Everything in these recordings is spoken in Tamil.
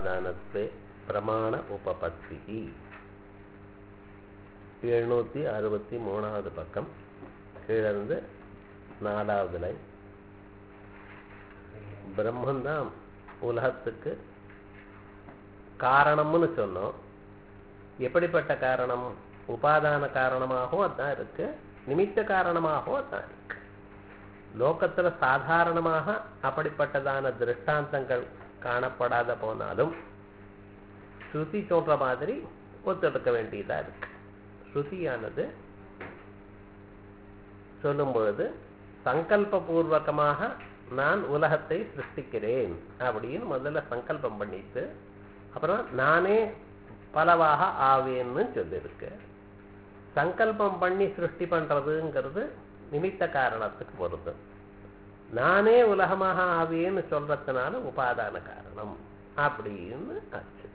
உபாதானத்வே பிரமாண உபபத்தி எழுநூற்றி அறுபத்தி மூணாவது பக்கம் கீழிருந்து நாலாவது லைன் பிரம்மந்தான் உலகத்துக்கு காரணம்னு சொன்னோம் எப்படிப்பட்ட காரணம் உபாதான காரணமாகவும் அதான் இருக்கு நிமித்த காரணமாகவும் அதான் இருக்கு லோகத்துல சாதாரணமாக அப்படிப்பட்டதான திருஷ்டாந்தங்கள் காணப்படாத போனாலும் ஸ்ருதி சொல்ற மாதிரி ஒத்தெடுக்க வேண்டியதா இருக்கு ஸ்ருதியானது சொல்லும் பொழுது சங்கல்ப பூர்வகமாக நான் உலகத்தை சிருஷ்டிக்கிறேன் அப்படின்னு முதல்ல சங்கல்பம் பண்ணிட்டு அப்புறம் நானே பலவாக ஆவேன்னு சொல்லியிருக்கு சங்கல்பம் பண்ணி சிருஷ்டி பண்றதுங்கிறது நிமித்த காரணத்துக்கு பொறுத்து நானே உலகமாக ஆவேன்னு சொல்றதுனால உபாதான காரணம் அப்படின்னு ஆச்சு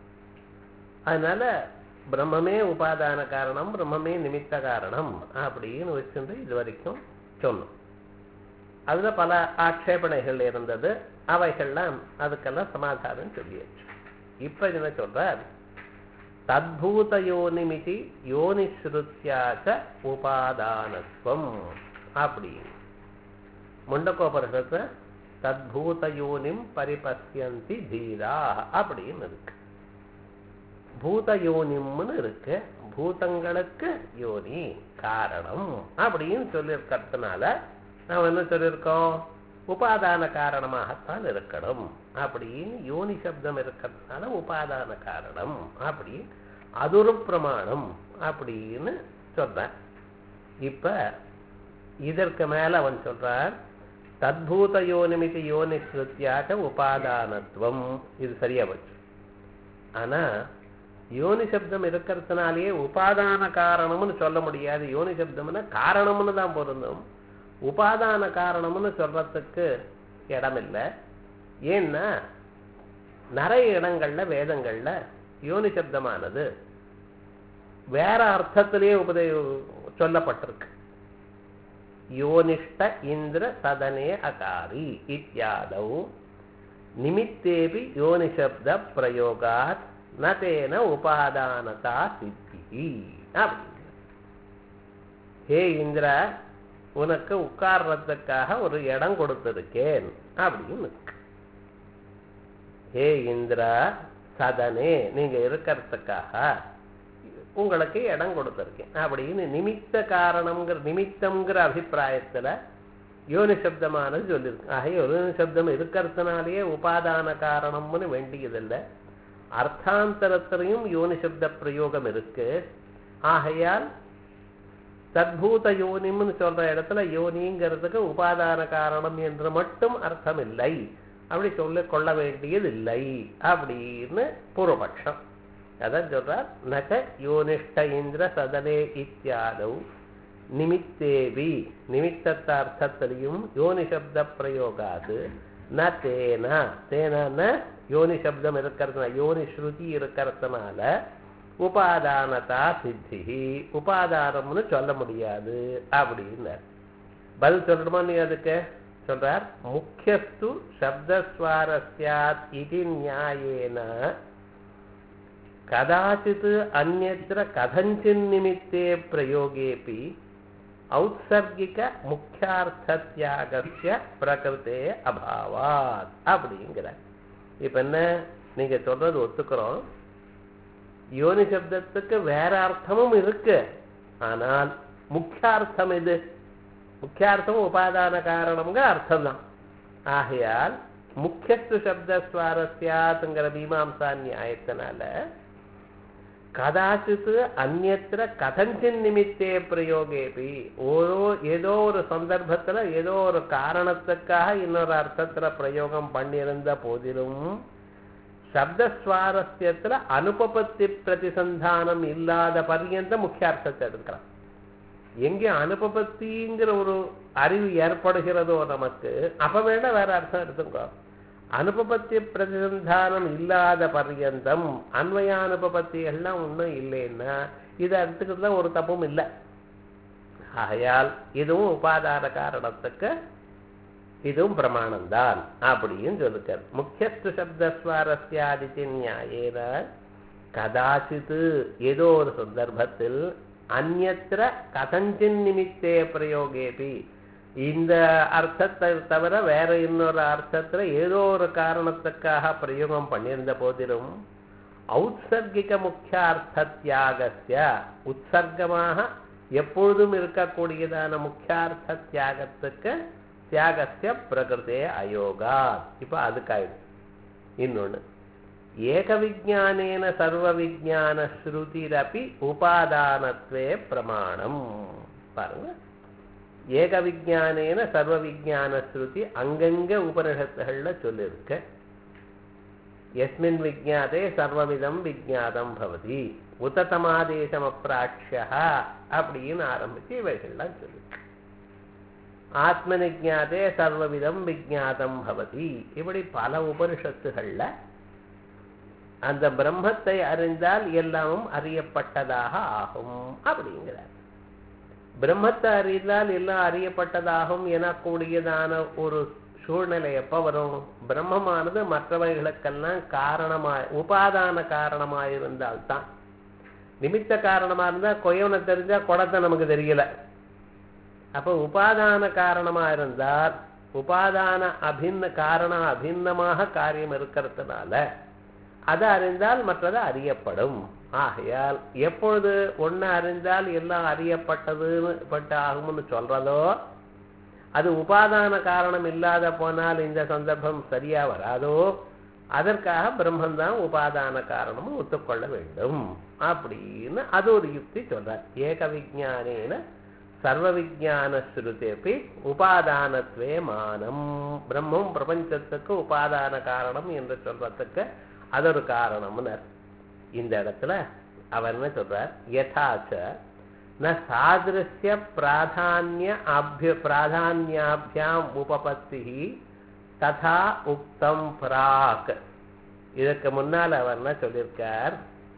அதனால பிரம்மமே உபாதான காரணம் பிரம்மமே நிமித்த காரணம் அப்படின்னு வச்சுட்டு இது வரைக்கும் சொன்னோம் அதுல பல ஆட்சேபனைகள் இருந்தது அவைகள்லாம் அதுக்கெல்லாம் சமாதானம் சொல்லியாச்சு இப்ப என்ன சொல்றார் தத்பூத யோனிமிதி யோனிஸ்ருத்தியாச்ச உபாதானத்துவம் அப்படின்னு முண்டக்கோபரகத்தை தத்பூத யோனிம் பரிபசியந்தி தீரா அப்படின்னு இருக்கு பூத யோனிம்னு இருக்கு பூதங்களுக்கு யோனி காரணம் அப்படின்னு சொல்லியிருக்கிறதுனால நாம் என்ன சொல்லியிருக்கோம் உபாதான காரணமாகத்தான் இருக்கணும் அப்படின்னு யோனி சப்தம் இருக்கிறதுனால உபாதான காரணம் அப்படி அது ஒரு பிரமாணம் அப்படின்னு சொல்றேன் இப்ப இதற்கு மேல அவன் சொல்றான் தத்பூத யோனிமிதி யோனி ஸ்ருத்தியாக உபாதானத்துவம் இது சரியா போச்சு ஆனா யோனி சப்தம் இருக்கிறதுனாலேயே உபாதான காரணம்னு சொல்ல முடியாது யோனி சப்தம்னா காரணம்னு தான் பொருந்தும் உபாதான காரணம்னு சொல்றதுக்கு இடம் இல்லை ஏன்னா நிறைய இடங்கள்ல வேதங்கள்ல யோனி சப்தமானது வேற அர்த்தத்திலேயே உபதே சொல்லப்பட்டிருக்கு யோனிஷ்ட இந்திர சதனே அகாரி இத்தியாதவ் நிமித்தேபி யோனிசப்த பிரயோகாத் நதேன உபாதானதா சித்தி அப்படி ஹே இந்திரா உனக்கு உட்கார்றதுக்காக ஒரு இடம் கொடுத்திருக்கேன் அப்படின்னு ஹே இந்திரா சதனே நீங்க இருக்கிறதுக்காக உங்களுக்கு இடம் கொடுத்திருக்கேன் அப்படின்னு நிமித்த காரணம்ங்கிற நிமித்தம்ங்கிற அபிப்பிராயத்துல யோனி சப்தமானது சொல்லியிருக்கு ஆக யோனி சப்தம் இருக்கிறதுனாலேயே உபாதான காரணம்னு வேண்டியதில்லை அர்த்தாந்தரத்திலையும் யோனி சப்த பிரயோகம் இருக்கு ஆகையால் தத்பூத யோனிம்னு சொல்ற இடத்துல யோனிங்கிறதுக்கு உபாதான காரணம் என்று மட்டும் அர்த்தம் இல்லை அப்படி சொல்ல கொள்ள வேண்டியது இல்லை அப்படின்னு பூர்வபக்ஷம் அதான் சொல்றார் நக யோனிஷ்ட இந்திர சதனே இத்தியாதவ் நிமித்தேவி நிமித்தத்தார்த்தத்திலையும் யோனி சப்த பிரயோகாது ந தேன தேன யோனி சப்தம் இருக்கிறதுனால யோனி ஸ்ருதி இருக்கிறதுனால உபாதானதா சித்தி உபாதானம்னு சொல்ல முடியாது அப்படின்னு பதில் சொல்லணுமா நீ அதுக்கு சொல்றார் முக்கியஸ்து சப்தஸ்வாரஸ்யாத் இது நியாயேன கதாச்சித் அந்நத்திர கதஞ்சின் நிமித்தே பிரயோகேபி ஔத்சர்கிக முக்கியார்த்த தியாகசிய பிரகிருத்தே அபாவாத் அப்படிங்கிற இப்ப என்ன நீங்க சொல்றது ஒத்துக்கிறோம் யோனி சப்தத்துக்கு வேற அர்த்தமும் இருக்கு ஆனால் முக்கியார்த்தம் இது முக்கியார்த்தம் உபாதான காரணம்ங்கிற அர்த்தம் தான் ஆகையால் முக்கியஸ்து சப்த சுவாரஸ்யாத்துங்கிற மீமாம்சா நியாயத்தினால கதாச்சித்து அந்நத்திர கதஞ்சின் நிமித்தே பிரயோகேபி ஓரோ ஏதோ ஒரு சந்தர்ப்பத்துல ஏதோ ஒரு காரணத்துக்காக இன்னொரு அர்த்தத்துல பிரயோகம் பண்ணியிருந்த போதிலும் சப்தஸ்வாரஸ்யத்துல அனுபபத்தி பிரதிசந்தானம் இல்லாத பர்யந்த முக்கிய அர்த்தத்தை எடுக்கிறான் எங்கே அனுபபத்திங்கிற ஒரு அறிவு ஏற்படுகிறதோ நமக்கு அப்ப வேணா வேற அர்த்தம் எடுத்துக்கோ அனுபபத்தி பிரதிசந்தானம் இல்லாத பர்யந்தம் அன்வயானுபபத்தி எல்லாம் ஒன்றும் இல்லைன்னா இதை எடுத்துக்கிறதுல ஒரு தப்பும் இல்லை ஆகையால் இதுவும் உபாதான காரணத்துக்கு இதுவும் பிரமாணம்தான் அப்படின்னு சொல்லிருக்கார் முக்கியஸ்து சப்தஸ்வாரஸ்யாதித்தி நியாயேன கதாச்சித் ஏதோ ஒரு சந்தர்ப்பத்தில் அந்நத்திர கதஞ்சின் நிமித்தே பிரயோகேபி இந்த அர்த்தத்தை தவிர வேற இன்னொரு அர்த்தத்துல ஏதோ ஒரு காரணத்துக்காக பிரயோகம் பண்ணியிருந்த போதிலும் ஔத்சர்கிக முக்கியார்த்த தியாகஸ்ய உற்சர்க்கமாக எப்பொழுதும் இருக்கக்கூடியதான முக்கியார்த்த தியாகத்துக்கு தியாகஸ்ய பிரகிருதே அயோகா இப்ப அதுக்காயிடுச்சு இன்னொன்னு ஏக விஜானேன சர்வ விஜான ஸ்ருதிரப்பி உபாதானத்வே பிரமாணம் பாருங்க ஏக விஜானேன சர்வ விஜான ஸ்ருதி அங்கங்க உபனிஷத்துகள்ல சொல்லியிருக்க எஸ்மின் விஜாதே சர்வவிதம் விஜாதம் பவதி உத்ததமாதேசம் அப்பிராட்சியா அப்படின்னு ஆரம்பிச்சு இவைகள்லாம் சொல்லியிருக்கு ஆத்ம நிஜாதே சர்வவிதம் விஜாதம் பவதி இப்படி பல உபனிஷத்துகள்ல அந்த பிரம்மத்தை அறிந்தால் எல்லாமும் அறியப்பட்டதாக ஆகும் அப்படிங்கிறார் பிரம்மத்தை அறிந்தால் எல்லாம் அறியப்பட்டதாகும் எனக்கூடியதான ஒரு சூழ்நிலை எப்ப வரும் பிரம்மமானது மற்றவைகளுக்கெல்லாம் காரணமாய் உபாதான காரணமாயிருந்தால்தான் நிமித்த காரணமா இருந்தா கொயவனை தெரிஞ்சா குடத்தை நமக்கு தெரியல அப்ப உபாதான காரணமா இருந்தால் உபாதான அபின்ன காரண அபின்னமாக காரியம் இருக்கிறதுனால அதை அறிந்தால் மற்றது அறியப்படும் ஆகையால் எப்பொழுது ஒண்ணு அறிந்தால் எல்லாம் அறியப்பட்டதுன்னு பட்டு ஆகும்னு சொல்றதோ அது உபாதான காரணம் இல்லாத போனால் இந்த சந்தர்ப்பம் சரியா வராதோ அதற்காக பிரம்மந்தான் உபாதான காரணமும் ஒத்துக்கொள்ள வேண்டும் அப்படின்னு அது ஒரு யுக்தி சொல்றார் ஏக விஜானேன சர்வ விஜான ஸ்ருதேபி உபாதானத்வே மானம் பிரம்மம் பிரபஞ்சத்துக்கு உபாதான காரணம் என்று சொல்றதுக்கு அது ஒரு காரணம்னு இந்த இடத்துல அவர் என்ன சொல்றார் யதாச்ச ந சாதிருஷ்ய பிராதானிய அபிய பிராதானியாபியாம் உபபத்தி ததா உக்தம் பிராக் இதற்கு முன்னால் அவர் என்ன சொல்லியிருக்கார்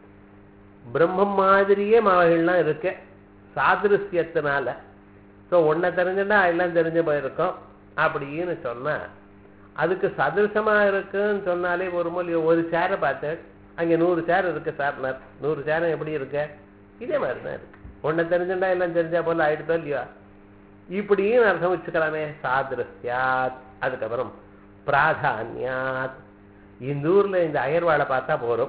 பிரம்மம் மாதிரியே அவைகள்லாம் இருக்கு சாதிருஷ்யத்தினால ஸோ ஒன்றை தெரிஞ்சுட்டா எல்லாம் தெரிஞ்சு போயிருக்கோம் அப்படின்னு சொன்னா அதுக்கு சதிருஷமா இருக்குன்னு சொன்னாலே ஒரு மொழி ஒரு சேரை பார்த்து அங்கே நூறு சேர் இருக்கு சார்னர் நூறு சேரம் எப்படி இருக்கு இதே மாதிரி தான் இருக்கு ஒன்றை தெரிஞ்சுட்டா எல்லாம் தெரிஞ்சா போல ஆயிடுதோ இல்லையா இப்படியும் அர்த்தம் வச்சுக்கலாமே சாதிருஷ்யாத் அதுக்கப்புறம் பிராதானியாத் இந்த ஊர்ல இந்த அயர்வாளை பார்த்தா போறோம்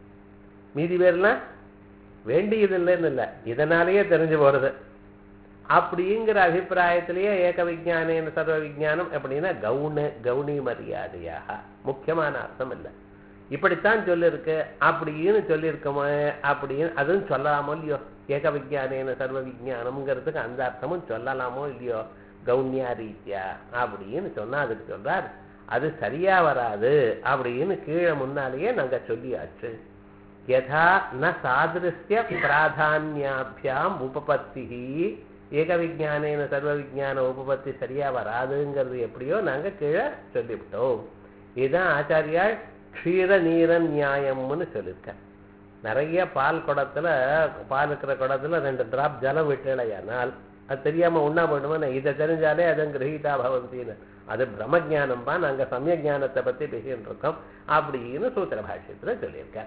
மீதி பேர்லாம் வேண்டியது இல்லைன்னு இல்லை இதனாலேயே தெரிஞ்சு போறது அப்படிங்கிற அபிப்பிராயத்திலேயே ஏக விஜானேன சர்வ விஜானம் அப்படின்னா கவுன கவுனி மரியாதையாக முக்கியமான அர்த்தம் இல்லை இப்படித்தான் சொல்லிருக்கு அப்படின்னு சொல்லியிருக்கோமோ அப்படின்னு அதுவும் சொல்லலாமோ இல்லையோ ஏக விஜானேன சர்வ விஜானம்ங்கிறதுக்கு அந்த அர்த்தமும் சொல்லலாமோ இல்லையோ கவுனியா ரீத்தியா அப்படின்னு சொன்னா அதுக்கு சொல்றார் அது சரியா வராது அப்படின்னு கீழே முன்னாலேயே நாங்க சொல்லியாச்சு யதா ந சாதிருஷ்ய பிராதானியாபியாம் உபபத்தி ஏக விஜானேன சர்வ விஜான உபபத்தி சரியா வராதுங்கிறது எப்படியோ நாங்க கீழே சொல்லிவிட்டோம் இதுதான் ஆச்சாரியா க்ஷீர நீர நியாயம்னு சொல்லியிருக்கேன் நிறைய பால் குடத்துல பால் இருக்கிற குடத்துல ரெண்டு டிராப் ஜலம் விட்டலையானால் அது தெரியாம உண்ணா போயிடுமா இதை தெரிஞ்சாலே அதன் கிரகிதா பவந்தின்னு அது பிரம்மஜானம்பா நாங்க சமய ஜானத்தை பத்தி பேசிட்டு இருக்கோம் அப்படின்னு சூத்திர பாஷ்யத்துல சொல்லியிருக்கேன்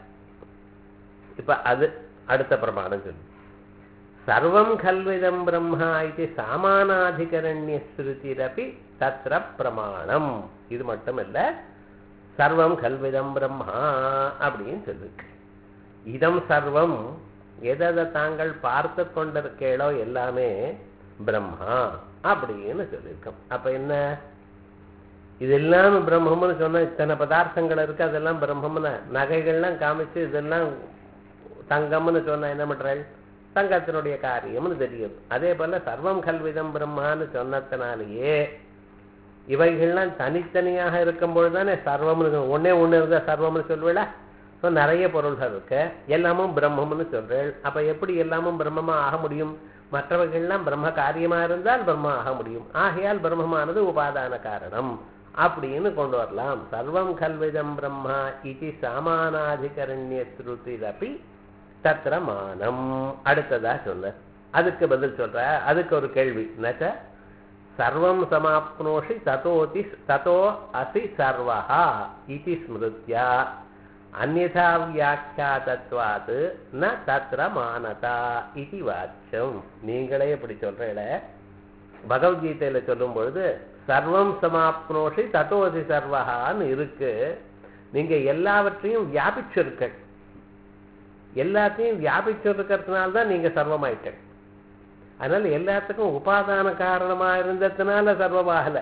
இப்ப அது அடுத்த பிரமாணம் சொல்லு சர்வம் கல்விதம் பிரம்மா இது சாமானாதிகரண்ய ஸ்ருதிரப்பி தத்ர பிரமாணம் இது மட்டும் இல்ல சர்வம் கல்விதம் பிரம்மா அப்படின்னு சொல்லிருக்கு இதம் சர்வம் எதை தாங்கள் பார்த்து கொண்டிருக்கேளோ எல்லாமே பிரம்மா அப்படின்னு சொல்லியிருக்கோம் அப்ப என்ன இதெல்லாம் பிரம்மம்னு சொன்னா இத்தனை பதார்த்தங்கள் இருக்கு அதெல்லாம் பிரம்மம்னு நகைகள்லாம் காமிச்சு இதெல்லாம் தங்கம்னு சொன்னா என்ன பண்றாள் தங்கத்தினுடைய காரியம்னு தெரியும் அதே போல சர்வம் கல்விதம் பிரம்மான்னு சொன்னதுனாலேயே இவைகள்லாம் தனித்தனியாக இருக்கும் பொழுதுதானே சர்வம்னு ஒன்னே ஒண்ணு இருந்தா சர்வம்னு சொல்லுவேளா ஸோ நிறைய பொருள்கள் இருக்கு எல்லாமும் பிரம்மம்னு சொல்றேன் அப்ப எப்படி எல்லாமும் பிரம்மமா ஆக முடியும் மற்றவைகள்லாம் பிரம்ம காரியமா இருந்தால் பிரம்மா ஆக முடியும் ஆகையால் பிரம்மமானது உபாதான காரணம் அப்படின்னு கொண்டு வரலாம் சர்வம் கல்விதம் பிரம்மா இது சாமானாதிகரண்ய ஸ்ருதிரப்பி தத்திர மானம் அடுத்ததா சொல்ல அதுக்கு பதில் சொல்ற அதுக்கு ஒரு கேள்வி நச்ச சர்வம் சமாப்னோஷி ததோதி ததோ அசி சர்வஹா இது ஸ்மிருத்யா அந்யதா வியாக்கியாதத்வாத் ந தத்ர மானதா இது வாச்சியம் நீங்களே இப்படி சொல்றீங்கள பகவத்கீதையில சொல்லும் பொழுது சர்வம் சமாப்னோஷி தத்தோதி சர்வஹான்னு இருக்கு நீங்க எல்லாவற்றையும் வியாபிச்சிருக்க எல்லாத்தையும் வியாபிச்சிருக்கிறதுனால தான் நீங்க சர்வமாயிட்டீங்க அதனால எல்லாத்துக்கும் உபாதான காரணமா இருந்ததுனால சர்வமாகல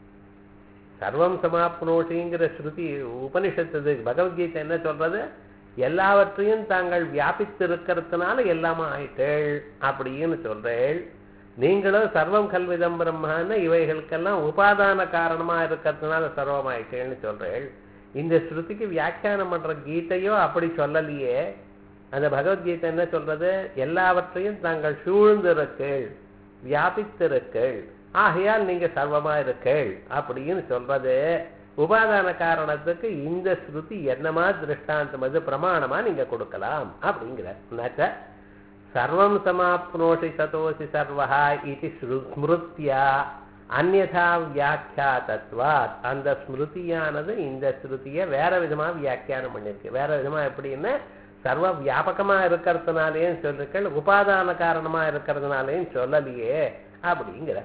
சர்வம் சமாப்னோஷிங்கிற ஸ்ருதி உபனிஷத்து பகவத்கீதை என்ன சொல்றது எல்லாவற்றையும் தாங்கள் வியாபித்திருக்கிறதுனால எல்லாமே ஆயிட்டேள் அப்படின்னு சொல்றேள் நீங்களும் சர்வம் கல்விதம் பிரம்மான்னு இவைகளுக்கெல்லாம் உபாதான காரணமா இருக்கிறதுனால சர்வமாயிட்டேன்னு சொல்றேள் இந்த ஸ்ருதிக்கு வியாக்கியானம் பண்ற கீதையோ அப்படி சொல்லலையே அந்த பகவத்கீதை என்ன சொல்றது எல்லாவற்றையும் தாங்கள் சூழ்ந்திருக்கேள் வியாபித்திருக்கேள் ஆகையால் நீங்க சர்வமா இருக்கேள் அப்படின்னு சொல்றது உபாதான காரணத்துக்கு இந்த ஸ்ருதி என்னமா திருஷ்டாந்தம் அது பிரமாணமா நீங்க கொடுக்கலாம் அப்படிங்கிற சர்வம் சமாப்னோஷி சதோசி சர்வஹா இது ஸ்மிருத்தியா அந்நதா வியாக்கியாதத்வாத் அந்த ஸ்மிருதியானது இந்த ஸ்ருதியை வேற விதமா வியாக்கியானம் பண்ணிருக்கு வேற விதமா எப்படின்னு சர்வ வியாபகமா இருக்கிறதுனாலேயும் சொல்லிருக்கள் உபாதான காரணமா இருக்கிறதுனாலேயும் சொல்லலையே அப்படிங்கிற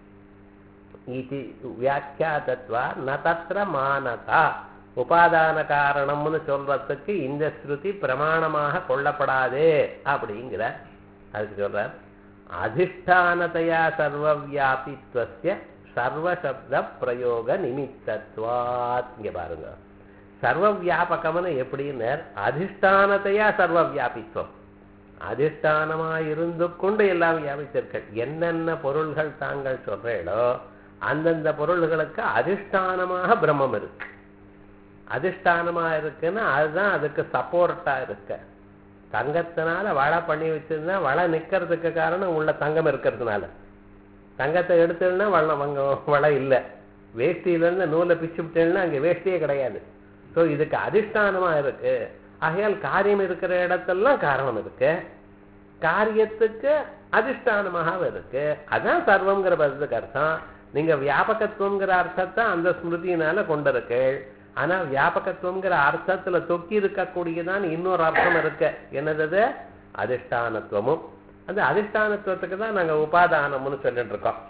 இது வியாக்கியாதத்வா ந தத்திர மானதா உபாதான காரணம்னு சொல்றதுக்கு இந்த ஸ்ருதி பிரமாணமாக கொள்ளப்படாதே அப்படிங்கிற அதுக்கு சொல்றார் அதிஷ்டானதையா சர்வ வியாபித்வசிய சர்வசப்த பிரயோக நிமித்தத்வாத் இங்க பாருங்க சர்வ வியாபகம்னு எப்படின்னு அதிஷ்டானத்தையா சர்வ வியாபித்துவம் அதிஷ்டானமா இருந்து கொண்டு எல்லாம் வியாபித்திருக்க என்னென்ன பொருள்கள் தாங்கள் சொல்றீங்களோ அந்தந்த பொருள்களுக்கு அதிஷ்டானமாக பிரம்மம் இருக்கு அதிஷ்டானமா இருக்குன்னா அதுதான் அதுக்கு சப்போர்ட்டா இருக்க தங்கத்தினால வளை பண்ணி வச்சிருந்தா வளை நிக்கிறதுக்கு காரணம் உள்ள தங்கம் இருக்கிறதுனால தங்கத்தை எடுத்ததுன்னா வள வங்க வளை இல்லை வேஷ்டியிலேருந்து நூலை பிச்சு விட்டேன்னா அங்கே வேஷ்டியே கிடையாது ஸோ இதுக்கு அதிஷ்டானமா இருக்கு ஆகையால் காரியம் இருக்கிற இடத்தெல்லாம் காரணம் இருக்கு காரியத்துக்கு அதிஷ்டானமாக இருக்கு அதான் சர்வங்கிற பதத்துக்கு அர்த்தம் நீங்க வியாபகத்துவங்கிற அர்த்தத்தை அந்த ஸ்மிருதியினால கொண்டிருக்கு ஆனா வியாபகத்துவங்கிற அர்த்தத்துல தொக்கி இருக்கக்கூடியதான் இன்னொரு அர்த்தம் இருக்கு என்னது அதிஷ்டானத்துவமும் அந்த அதிஷ்டானத்துவத்துக்கு தான் நாங்க உபாதானம்னு சொல்லிட்டு இருக்கோம்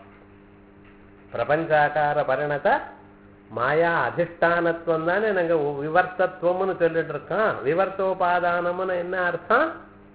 பிரபஞ்சாக்கார பரிணத மாயா அதிஷ்டானத்துவம் தானே நாங்க விவர்த்தத்துவம்னு சொல்லிட்டு இருக்கோம் விவர்த்தோபாதானம்னு என்ன அர்த்தம்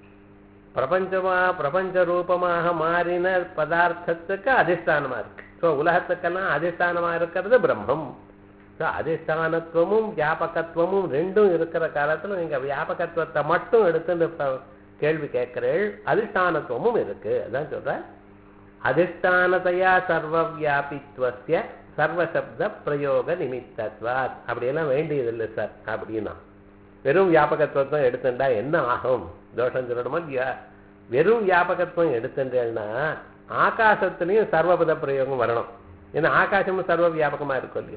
பிரபஞ்சமா பிரபஞ்ச ரூபமாக மாறின பதார்த்தத்துக்கு அதிஷ்டானமா இருக்கு ஸோ உலகத்துக்கெல்லாம் அதிஷ்டானமா இருக்கிறது பிரம்மம் ஸோ அதிஷ்டானத்துவமும் வியாபகத்துவமும் ரெண்டும் இருக்கிற காலத்துல நீங்க வியாபகத்துவத்தை மட்டும் எடுத்துட்டு கேள்வி கேட்கிறேள் அதிஷ்டானத்துவமும் இருக்கு அதான் சொல்ற அதிஷ்டானதையா சர்வ வியாபித்வசிய சர்வசப்த பிரயோக நிமித்தத்வாத் அப்படியெல்லாம் வேண்டியது இல்லை சார் அப்படின்னா வெறும் வியாபகத்துவத்தை எடுத்துட்டா என்ன ஆகும் தோஷம் சொல்லணுமா இல்லையா வெறும் வியாபகத்துவம் எடுத்துட்டேன்னா ஆகாசத்துலயும் சர்வபத பிரயோகம் வரணும் ஏன்னா ஆகாசமும் சர்வ வியாபகமா இருக்கும் இல்லையா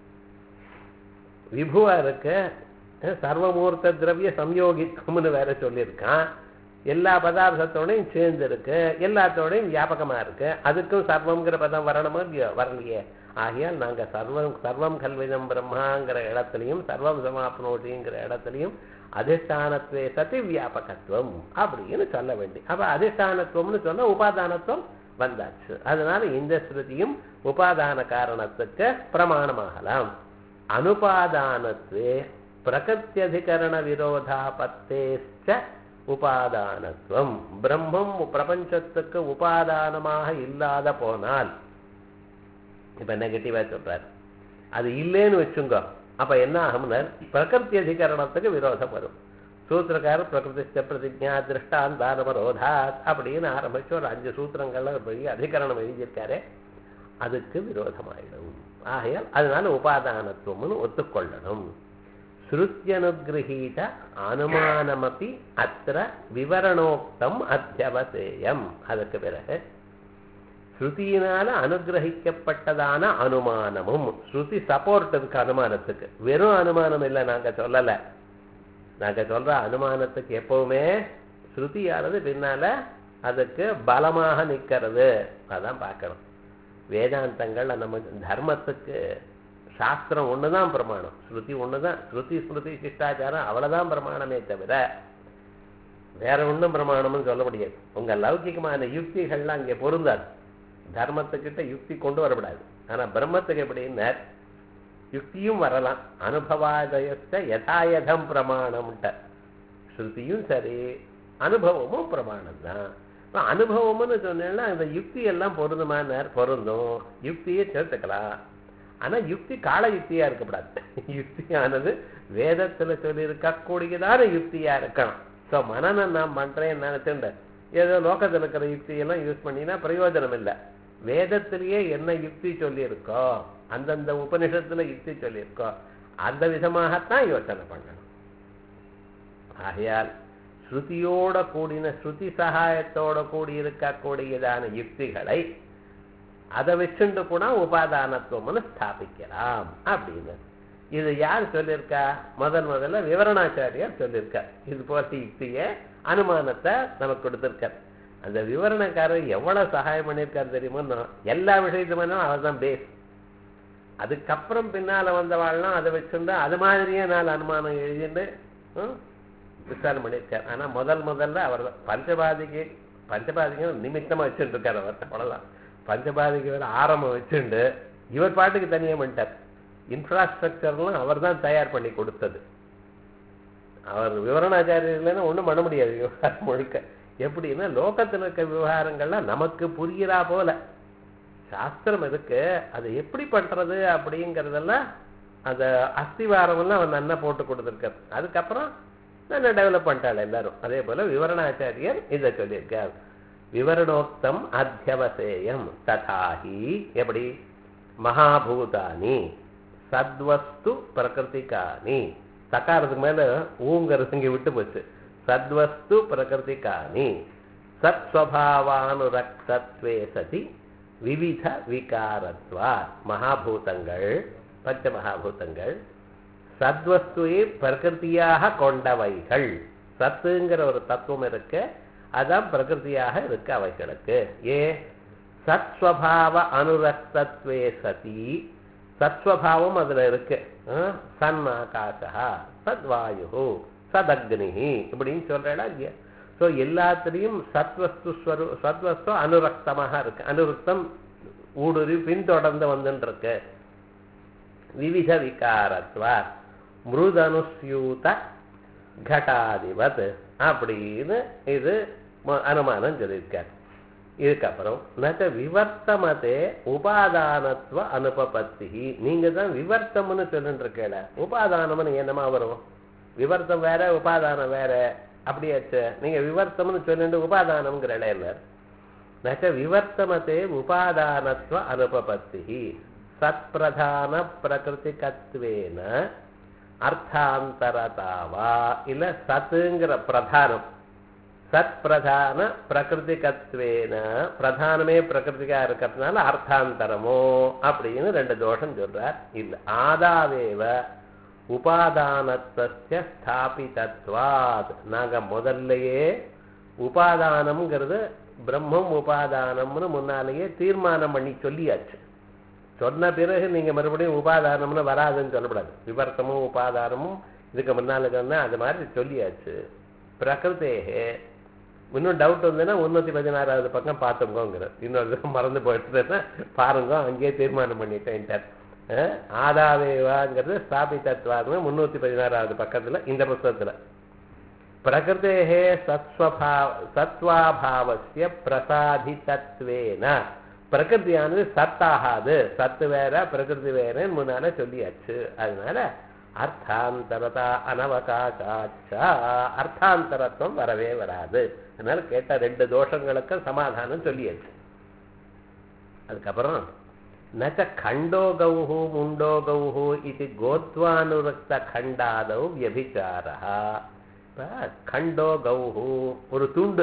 விபுவா இருக்கு சர்வமூர்த்த திரவிய சம்யோகித்துவம்னு வேற சொல்லியிருக்கான் எல்லா பதார்த்தத்தோடையும் சேர்ந்து இருக்கு எல்லாத்தோடையும் வியாபகமா இருக்கு அதுக்கும் சர்வம்ங்கிற பதம் வரணுமோ இல்லையோ வரலையே ஆகையால் நாங்க சர்வம் சர்வம் கல்விதம் பிரம்மாங்கிற இடத்துலையும் சர்வம் சமாப்னோட்டிங்கிற இடத்துலையும் அதிஷ்டானத்துவே சதி வியாபகத்துவம் அப்படின்னு சொல்ல வேண்டி அப்ப அதிஷ்டானத்துவம்னு சொன்னா உபாதானத்துவம் வந்தாச்சு அதனால இந்த ஸ்ருதியும் உபாதான காரணத்துக்கு பிரமாணமாகலாம் அனுபாதானத்துவே பிரகத்தியதிகரண விரோதாபத்தேச்ச உபாதானத்துவம் பிரம்மம் பிரபஞ்சத்துக்கு உபாதானமாக இல்லாத போனால் இப்ப நெகட்டிவா சொல்றாரு அது இல்லைன்னு வச்சுங்க அப்ப என்ன ஆகும்னா பிரகிருதி அதிகரணத்துக்கு விரோதம் வரும் சூத்திரக்காரர் பிரகிருதி பிரதிஜா திருஷ்டாந்தானமரோதாத் அப்படின்னு ஆரம்பிச்சு ஒரு அஞ்சு சூத்திரங்கள்ல ஒரு பெரிய அதிகரணம் எழுதியிருக்காரு அதுக்கு விரோதமாயிடும் ஆகையால் அதனால உபாதானத்துவம்னு ஒத்துக்கொள்ளணும் ஸ்ருத்தியனுகிரகீத அனுமானமப்பி அத்திர விவரணோக்தம் அத்தியவசேயம் அதுக்கு பிறகு ஸ்ருதியினால அனுகிரகிக்கப்பட்டதான அனுமானமும் ஸ்ருதி சப்போர்ட் இருக்கு அனுமானத்துக்கு வெறும் அனுமானம் இல்லை நாங்க சொல்லல நாங்க சொல்ற அனுமானத்துக்கு எப்பவுமே ஸ்ருதியானது பின்னால அதுக்கு பலமாக நிக்கிறது அதான் பார்க்கணும் வேதாந்தங்கள்ல நம்ம தர்மத்துக்கு சாஸ்திரம் ஒண்ணுதான் பிரமாணம் ஸ்ருதி ஒண்ணுதான் ஸ்ருதி ஸ்மிருதி சிஷ்டாச்சாரம் அவ்வளவுதான் பிரமாணமே தவிர வேற ஒண்ணும் பிரமாணம்னு சொல்ல முடியாது உங்க லௌகிகமான யுக்திகள்லாம் அங்கே பொருந்தாது தர்மத்துக்கிட்ட யுக்தி கொண்டு வரக்கூடாது ஆனா பிரம்மத்துக்கு எப்படின்னா யுக்தியும் வரலாம் அனுபவாதயத்த யதாயதம் பிரமாணம்ட்ட ஸ்ருதியும் சரி அனுபவமும் பிரமாணம் தான் அனுபவம்னு சொன்னேன்னா அந்த யுக்தி எல்லாம் பொருந்துமானார் பொருந்தும் யுக்தியை சேர்த்துக்கலாம் ஆனா யுக்தி கால யுக்தியா இருக்கக்கூடாது யுக்தியானது வேதத்துல சொல்லி இருக்கக்கூடியதான யுக்தியா இருக்கணும் ஸோ மனநம் நான் பண்றேன் நினைச்சுட்டேன் ஏதோ லோகத்தில் இருக்கிற யுக்தியெல்லாம் யூஸ் பண்ணினா பிரயோஜனம் இல்லை வேதத்திலேயே என்ன யுக்தி சொல்லியிருக்கோ அந்தந்த உபனிஷத்துல யுக்தி சொல்லியிருக்கோ அந்த விதமாகத்தான் யோசனை பண்ணணும் ஆகையால் ஸ்ருதியோட கூடின ஸ்ருதி சகாயத்தோட கூடி இருக்கக்கூடியதான யுக்திகளை அதை வச்சுண்டு கூட உபாதானத்துவம்னு ஸ்தாபிக்கலாம் அப்படின்னு இது யார் சொல்லியிருக்கா முதல் முதல்ல விவரணாச்சாரியார் சொல்லியிருக்கார் இது போல யுக்திய அனுமானத்தை நமக்கு கொடுத்திருக்கார் அந்த விவரணக்காரர் எவ்வளவு சகாயம் பண்ணியிருக்காரு தெரியுமோ எல்லா விஷயத்துமே அவர் தான் பேஸ் அதுக்கப்புறம் பின்னால வந்தவாள்லாம் அதை வச்சுண்டு அது மாதிரியே நாலு அனுமானம் எழுதிட்டு விசாரணை பண்ணியிருக்கார் ஆனா முதல் முதல்ல அவர் பஞ்சபாதிக்கு பஞ்சபாதிக்கு நிமித்தமா வச்சுட்டு இருக்காரு அவர் அவ்வளவுதான் பஞ்சபாதிக்கு வேற ஆரம்பம் வச்சுண்டு இவர் பாட்டுக்கு தனியா பண்ணிட்டார் இன்ஃப்ராஸ்ட்ரக்சர்லாம் அவர் தான் தயார் பண்ணி கொடுத்தது அவர் விவரணாச்சாரியர் இல்லைன்னா ஒன்றும் பண்ண முடியாது விவகாரம் முழுக்க எப்படின்னா லோகத்தில் இருக்க விவகாரங்கள்லாம் நமக்கு புரிகிறா போல சாஸ்திரம் இருக்கு அதை எப்படி பண்றது அப்படிங்கிறதெல்லாம் அந்த அஸ்திவாரம்லாம் அவன் நன்னா போட்டு கொடுத்துருக்கார் அதுக்கப்புறம் நல்லா டெவலப் பண்ணிட்டாள் எல்லாரும் அதே போல விவரணாச்சாரியர் இதை சொல்லியிருக்கார் விவரணோக்தம் அத்தியவசேயம் ததாஹி எப்படி மகாபூதானி சத்வஸ்து பிரகிருதிகானி சக்காரத்துக்கு மேல ஊங்கிறது இங்க விட்டு போச்சு சத்வஸ்து பிரகிருதிகானி சத் ஸ்வபாவானுரக்தத்வே சதி விவித விகாரத்வா மகாபூதங்கள் பஞ்ச மகாபூதங்கள் சத்வஸ்துவை பிரகிருத்தியாக கொண்டவைகள் சத்துங்கிற ஒரு தத்துவம் இருக்கு அதான் பிரகிருதியாக இருக்கு அவைகளுக்கு ஏ சத்ஸ்வபாவ அனுரக்தத்வே சதி சத்ஸ்வபாவம் அதுல இருக்கு சன் ஆகாசா சத்வாயு சதக்னி இப்படின்னு சொல்றா இல்லையா ஸோ எல்லாத்துலேயும் சத்வஸ்து ஸ்வரு சத்வஸ்து அனுரக்தமாக இருக்கு அனுருக்தம் ஊடுருவி பின்தொடர்ந்து வந்துட்டு இருக்கு விவித விகாரத்வா மிருதனுஸ்யூத கட்டாதிபத் அப்படின்னு இது அனுமானம் சொல்லியிருக்கார் இதுக்கப்புறம் நச்ச விவர்த்தமதே உபாதானத்துவ அனுபபத்தி நீங்க தான் விவர்த்தம்னு சொல்லிட்டு இருக்கல உபாதானம்னு என்னமா வரும் விவர்த்தம் வேற உபாதானம் வேற அப்படியாச்சு நீங்க விவர்த்தம்னு சொல்லிட்டு உபாதானம்ங்கிற இளையர் நச்ச விவர்த்தமதே உபாதானத்துவ அனுபபத்தி சத்பிரதான பிரகிருதிகத்வேன அர்த்தாந்தரதாவா இல்ல சத்துங்கிற பிரதானம் சத் பிரதான பிரகிருதிகத்வேன பிரதானமே பிரகிருதிகா இருக்கிறதுனால அர்த்தாந்தரமோ அப்படின்னு ரெண்டு தோஷம் சொல்றார் இல்ல ஆதாவேவ உபாதானத்திய ஸ்தாபிதத்வாத் நாங்க முதல்லயே உபாதானம்ங்கிறது பிரம்மம் உபாதானம்னு முன்னாலேயே தீர்மானம் பண்ணி சொல்லியாச்சு சொன்ன பிறகு நீங்க மறுபடியும் உபாதானம்னு வராதுன்னு சொல்லக்கூடாது விவர்த்தமும் உபாதானமும் இதுக்கு முன்னால சொன்னா அது மாதிரி சொல்லியாச்சு பிரகிருத்தேகே இன்னும் டவுட் வந்ததுன்னா முன்னூத்தி பதினாறாவது பக்கம் பார்த்துங்கோங்கிற இன்னொரு தடவை மறந்து போயிட்டுன்னா பாருங்க அங்கேயே தீர்மானம் பண்ணிட்டேன்ட்டார் ஆதாவேவாங்கிறது ஸ்தாபித்தத்வாங்க முன்னூத்தி பதினாறாவது பக்கத்துல இந்த புஸ்தகத்துல பிரகிருத்தேகே சத்வபா சத்வாபாவசிய பிரசாதிதத்வேன பிரகிருதியானது சத்தாகாது சத்து வேற பிரகிருதி வேறன்னு முன்னால சொல்லியாச்சு அதனால அர்த்தாந்தரதா அனவகாசாச்சா அர்த்தாந்தரத்துவம் வரவே வராது அதனால கேட்ட ரெண்டு தோஷங்களுக்கு சமாதானம் சொல்லியாச்சு அதுக்கப்புறம் நச்ச கண்டோ கௌஹு முண்டோ கௌஹு இது கோத்வானுரக்த கண்டாதவ் வியபிச்சாரா இப்ப கண்டோ கௌஹு ஒரு துண்டு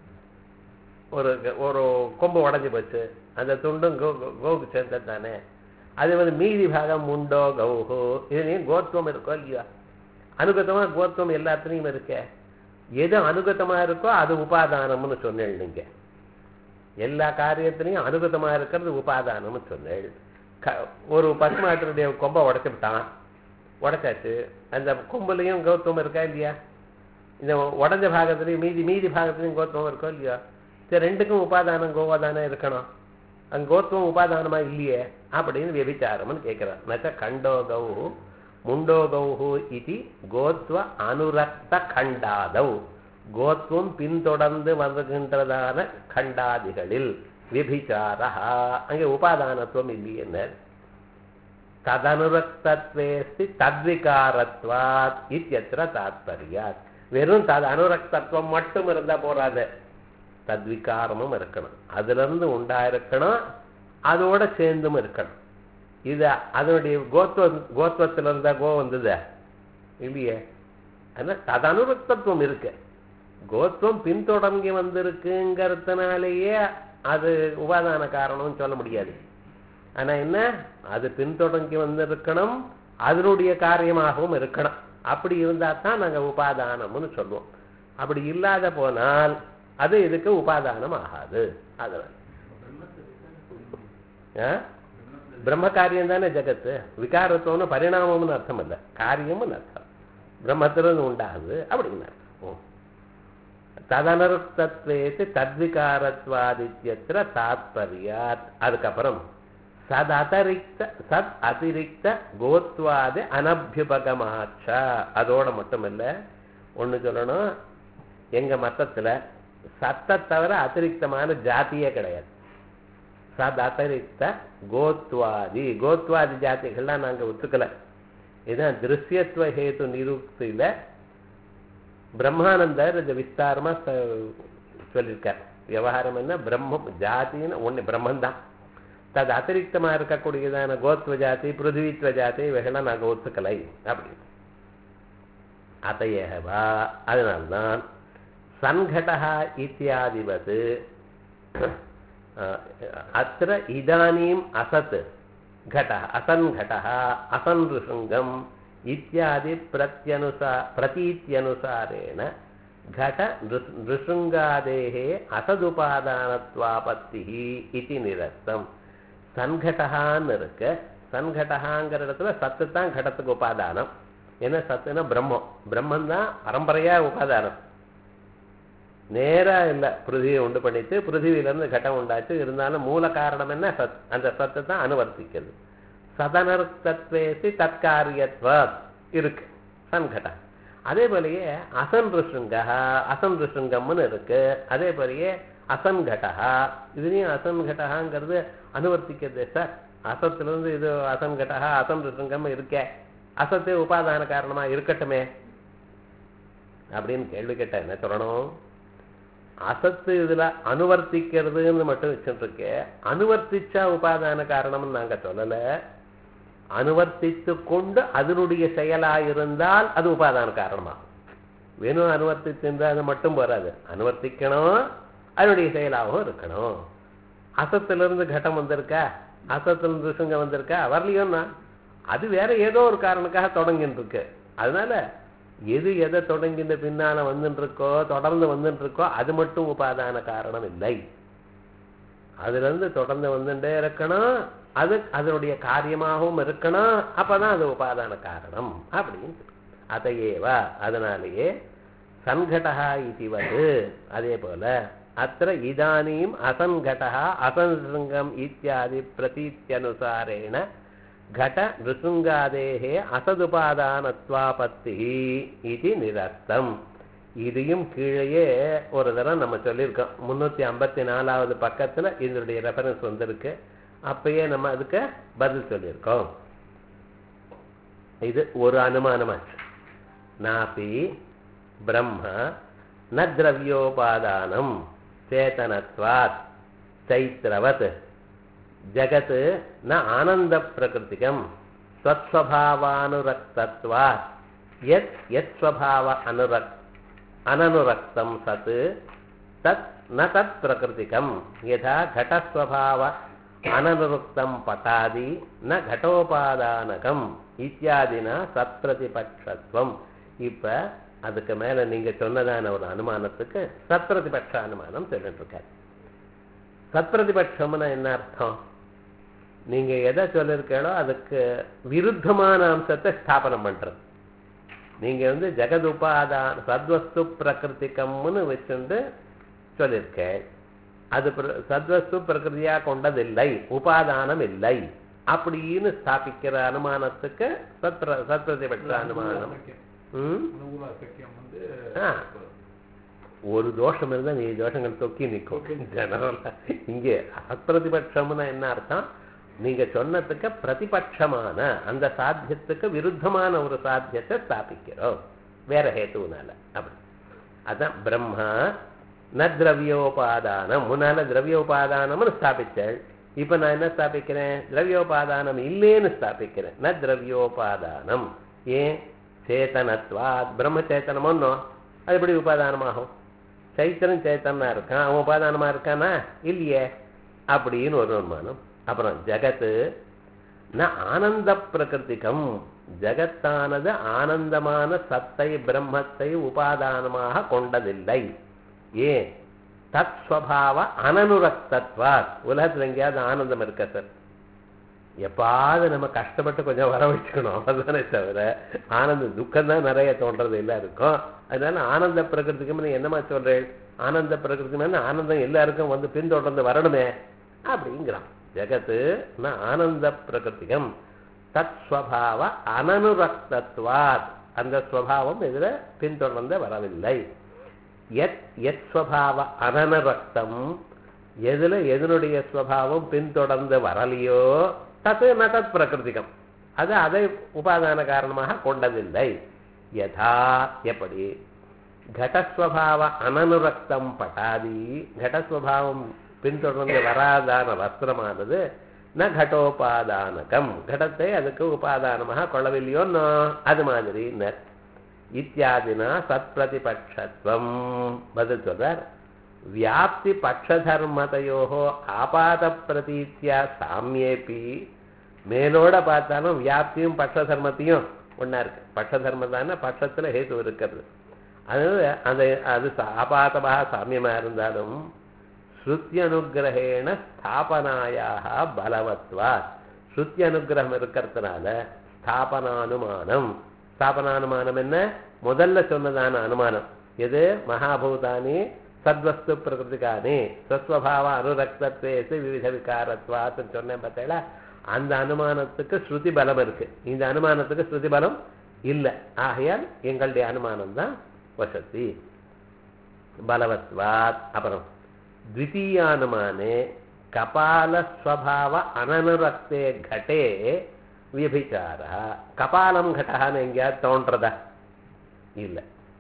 ஒரு ஒரு கொம்பு உடஞ்சி போச்சு அந்த துண்டும் கோ கோவுக்கு சேர்ந்தது தானே அது வந்து மீதி பாகம் முண்டோ கௌஹோ இதுலேயும் கோத்துவம் இருக்கோ இல்லையா அனுகத்தமா கோத்துவம் எல்லாத்துலேயும் இருக்க எது அனுகத்தமா இருக்கோ அது உபாதானம்னு சொன்னேன் நீங்க எல்லா காரியத்திலையும் அனுகதமா இருக்கிறது உபாதானம்னு சொன்னேன் க- ஒரு பசுமாட்டினுடைய கொம்பை உடைச்சு விட்டான் உடைச்சாச்சு அந்த கொம்புலையும் கௌத்தம் இருக்கா இல்லையா இந்த உடஞ்ச பாகத்துலையும் மீதி மீதி பாகத்துலையும் கோத்துவம் இருக்கோ இல்லையா சரி ரெண்டுக்கும் உபாதானம் கோவாதானம் இருக்கணும் அங்க கோத்துவம் உபாதானமா இல்லையே அப்படின்னு விபிச்சாரம்னு கேட்கிறார் நச்ச கண்டோகௌ முண்டோகௌ இது கோத்வ அனுரக்த கண்டாதௌ கோத்துவம் பின்தொடர்ந்து வருகின்றதான கண்டாதிகளில் விபிச்சாரா அங்கே உபாதானத்துவம் இல்லையே ததனுரக்தத்வேஸ்தி தத்விகாரத்வாத் இத்தியத்திர தாத்பரியாத் வெறும் தது அனுரக்தத்துவம் மட்டும் இருந்தா போறாது தத்விகாரமும் இருக்கணும் அதுல இருந்து உண்டாயிருக்கணும் அதோட சேர்ந்தும் இருக்கணும் இது அதனுடைய கோத்வ கோத்வத்துல இருந்தா கோ வந்தது இல்லையே ஆனா ததனுரக்தத்துவம் இருக்கு கோத்வம் பின்தொடங்கி வந்திருக்குங்கிறதுனாலேயே அது உபாதான காரணம்னு சொல்ல முடியாது ஆனா என்ன அது பின்தொடங்கி வந்திருக்கணும் அதனுடைய காரியமாகவும் இருக்கணும் அப்படி இருந்தா தான் நாங்க உபாதானம்னு சொல்லுவோம் அப்படி இல்லாத போனால் அது இதுக்கு உபாதானம் ஆகாது அதனால ஆ? பிரம்ம காரியம் தானே ஜெகத்து விகாரத்துவம்னு பரிணாமம்னு அர்த்தம் இல்லை காரியம்னு அர்த்தம் பிரம்மத்திலிருந்து உண்டாகுது அப்படின்னு அர்த்தம் ஓ. ததனருத்தத்வேத்து தத்விகாரத்வாதித்யத்திர தாத்பரியாத் அதுக்கப்புறம் சத் அதிரிக்த சத் அதிரிக்த கோத்வாது அனபியுபகமாச்ச அதோட மட்டும் இல்ல ஒண்ணு சொல்லணும் எங்க மத்தத்துல சத்தை தவிர அதிரிக்தமான ஜாதியே கிடையாது சத் அதிரிக்த கோத்வாதி கோத்வாதி ஜாதிகள்லாம் நாங்க ஒத்துக்கல இதுதான் திருஷ்யத்துவ ஹேது நிருக்தியில பிரம்மானந்தர் இது விஸ்தாரமா ச- சொல்லியிருக்கார் விவகாரம் என்ன பிரம்மம் ஜாதின்னு ஒண்ணு பிரம்மந்தான் தது அதிரிக்தமா இருக்கக்கூடியதான கோத்வ ஜாதி பிருத்திவித்வ ஜாதி இவைகள்லாம் நாங்க ஒத்துக்கலை அப்படி அத்தையவா அதனால்தான் சன்கடா இத்தியாதிவத் அத்திர இதானீம் அசத் घटः असन्घटः असनृशृङ्गम् इत्यादि प्रत्यनुसा प्रतीत्यनुसारेण घट नृ- नृशृङ्गादेः असதுபாதானத்வாபத்திः इति நிரஸ்தம் சன்கடகான்னு இருக்கு சன்கடகாங்கிற இடத்துல சத்து தான் கடத்துக்கு உபாதானம் என்ன சத்துனா பிரம்மம் பிரம்மம் தான் பரம்பரையா உபாதானம் நேரா இல்ல பிருத்திவியை உண்டு பண்ணிட்டு பிருத்திவியிலிருந்து கட்டம் உண்டாச்சு இருந்தாலும் மூல காரணம் என்ன சத் அந்த சத்து தான் அனுவர்த்திக்கிறது சதனர்த்தத்வேசி தற்காரியத்வாத் இருக்கு சன்கடா அதே போலயே அசன் ரிஷுங்கா அசன் ரிஷுங்கம்னு இருக்கு அதே போலயே அசன்கடா இதுலயும் அசன்கடகாங்கிறது அனுவர்த்திக்கிறது சார் அசத்திலிருந்து இது அசன்கடா அசன் ரிஷுங்கம் இருக்கே அசத்தே உபாதான காரணமா இருக்கட்டுமே அப்படின்னு கேள்வி கேட்டா என்ன சொல்லணும் அசத்து இதுல அனுவர்த்திக்கிறதுன்னு மட்டும் வச்சுட்டு இருக்கே அனுவர்த்திச்சா உபாதான காரணம்னு நாங்க சொல்லல அனுவர்த்தித்து கொண்டு அதனுடைய செயலாயிருந்தால் அது உபாதான காரணமா வெறும் அனுவர்த்தித்திருந்தா அது மட்டும் வராது அனுவர்த்திக்கணும் அதனுடைய செயலாகவும் இருக்கணும் அசத்திலிருந்து கட்டம் வந்திருக்கா அசத்திலிருந்து ரிசுங்க வந்திருக்கா வரலையோன்னா அது வேற ஏதோ ஒரு காரணக்காக தொடங்கின்னு இருக்கு அதனால எது எதை தொடங்கின பின்னால வந்துட்டு இருக்கோ தொடர்ந்து வந்துட்டு இருக்கோ அது மட்டும் உபாதான காரணம் இல்லை அதுல இருந்து தொடர்ந்து வந்துட்டே இருக்கணும் அது அதனுடைய காரியமாகவும் இருக்கணும் அப்பதான் அது உபாதான காரணம் அப்படின்னு அதையேவா அதனாலேயே சன்கடா இதுவது அதே போல அத்த இதானீம் அசன்கடா அசன்சிருங்கம் இத்தியாதி பிரதீத்தியனுசாரேண घट நிருசுங்காதேகே அசதுபாதானத்வாபத்தி இது நிரஸ்தம் இதையும் கீழேயே ஒரு தடவை நம்ம சொல்லியிருக்கோம் முன்னூத்தி ஐம்பத்தி நாலாவது பக்கத்துல இதனுடைய ரெஃபரன்ஸ் வந்திருக்கு அப்பயே நம்ம அதுக்கு பதில் சொல்லியிருக்கோம் இது ஒரு அனுமானமாச்சு நாபி பிரம்ம ந திரவியோபாதானம் சேதனத்வாத் சைத்திரவத் ஜகத் ந ஆனந்த பிரகிருதிகம் ஸ்வஸ்வபாவானுரக்தத்வாத் யத் யத் ஸ்வபாவ அனுரக் அனனுரக்தம் சத் தத் ந தத் பிரகிருதிகம் யதா घटस्वभाव அனனுருக்தம் பட்டாதி ந घटोपादानகம் இத்தியாதினா சத்பிரதிபட்சத்துவம் இப்ப அதுக்கு மேல நீங்க சொன்னதான ஒரு அனுமானத்துக்கு சத்பிரதிபட்ச அனுமானம் சொல்லிட்டு இருக்காரு சத்பிரதிபட்சம்னு என்ன அர்த்தம் நீங்க எதை சொல்லிருக்கீங்களோ அதுக்கு விருத்தமான அம்சத்தை ஸ்தாபனம் பண்றது நீங்க வந்து ஜெகத் உபாதான சத்வஸ்து பிரகிருதிகம்னு வச்சுண்டு சொல்லியிருக்கேன் அது பிர- சத்வஸ்து பிரகிருதியா கொண்டதில்லை உபாதானம் இல்லை அப்படின்னு ஸ்தாபிக்கிற அனுமானத்துக்கு சத்ர சத்பிரதிபட்ச அனுமானம் ம் அனுகூல சக்கியம் வந்து ஆ. ஒரு தோஷம் இருந்தா நீ தோஷங்கள் தொக்கி நிற்கும் ஜெனரலா இங்கே அப்பிரதிபட்சம்னா என்ன அர்த்தம் நீங்க சொன்னதுக்கு பிரதிபட்சமான அந்த சாத்தியத்துக்கு விருத்தமான ஒரு சாத்தியத்தை ஸ்தாபிக்கிறோம் வேற ஹேத்துனால அப்படி அதான் பிரம்மா ந திரவியோபாதானம் முன்னால திரவியோபாதானம்னு ஸ்தாபிச்சேள் இப்ப நான் என்ன ஸ்தாபிக்கிறேன் திரவியோபாதானம் இல்லேன்னு ஸ்தாபிக்கிறேன் ந திரவியோபாதானம் ஏன் சேத்தனத்வாத் பிரம்ம சேத்தனம் ஒன்றும் அது எப்படி உபாதானமாகும் சைத்தனம் சேத்தனா இருக்கான் அவன் உபாதானமா இருக்கானா இல்லையே அப்படின்னு ஒரு அனுமானம் அப்புறம் ஜகத்து ந ஆனந்த பிரகிருதிகம் ஜகத்தானது ஆனந்தமான சத்தை பிரம்மத்தை உபாதானமாக கொண்டதில்லை ஏன் தத் ஸ்வபாவ அனனுரக்தத்வாத் உலகத்துல எங்கேயாவது ஆனந்தம் இருக்க சார் எப்பாவது நம்ம கஷ்டப்பட்டு கொஞ்சம் வர வச்சுக்கணும் அதுதானே தவிர ஆனந்த துக்கம் தான் நிறைய தோன்றது எல்லாருக்கும் அதனால ஆனந்த பிரகிருதிக்கும்னு என்னமா சொல்றேன் ஆனந்த பிரகிருதிமே ஆனந்தம் எல்லாருக்கும் வந்து பின்தொடர்ந்து வரணுமே அப்படிங்கிறான் ஜகத்து ந ஆனந்த பிரகிருதிகம் தத் ஸ்வபாவ அனனுரக்தத்வாத் அந்த ஸ்வபாவம் இதுல பின்தொடர்ந்து வரவில்லை எத் எத் ஸ்வபாவ அனனுரக்தம் எதுல எதனுடைய ஸ்வபாவம் பின்தொடர்ந்து வரலையோ தத்து ந தத் பிரகிருதிகம் அது அதை உபாதான காரணமாக கொண்டதில்லை யதா எப்படி கடஸ்வபாவ அனனுரக்தம் பட்டாதி கடஸ்வபாவம் பின்தொடர்ந்து வராதான வஸ்திரமானது ந கடோபாதானகம் கடத்தை அதுக்கு உபாதானமாக கொள்ளவில்லையோன்னோ அது மாதிரி ந இத்தியாதினா சத்பிரதிபட்சத்துவம் பதில் சொல்றார் வியாப்தி பட்சதர்மதையோ ஆபாத பிரதீத்தியா சாமியேபி மேலோட பார்த்தாலும் வியாப்தியும் பட்சதர்மத்தையும் ஒண்ணா இருக்கு பட்சதர்மதான பட்சத்துல ஹேத்து இருக்கிறது அதனால அந்த அது ஆபாதமாக சாமியமா இருந்தாலும் ஸ்ருத்தி அனுகிரகேண ஸ்தாபனாயாக பலவத்வா ஸ்ருத்தி அனுகிரகம் இருக்கிறதுனால ஸ்தாபனானுமானம் ஸ்தாபனானுமானம் என்ன முதல்ல சொன்னதான அனுமானம் எது மகாபூதானி சத்வஸ்து பிரகிருதிகானி சஸ்வபாவ அனுரக்தத்வேசு விவித விகாரத்வாத்துன்னு சொன்னேன் பார்த்தீங்களா அந்த அனுமானத்துக்கு ஸ்ருதி பலம் இருக்கு இந்த அனுமானத்துக்கு ஸ்ருதி பலம் இல்லை ஆகையால் எங்களுடைய அனுமானம் தான் வசதி பலவத்வாத் அப்புறம் द्वितीयानुमाने कपालस्वभाव अननुरक्ते घटे व्यभिचारः கபாலம் घटः எங்கேயாவது தோன்றதா இல்லை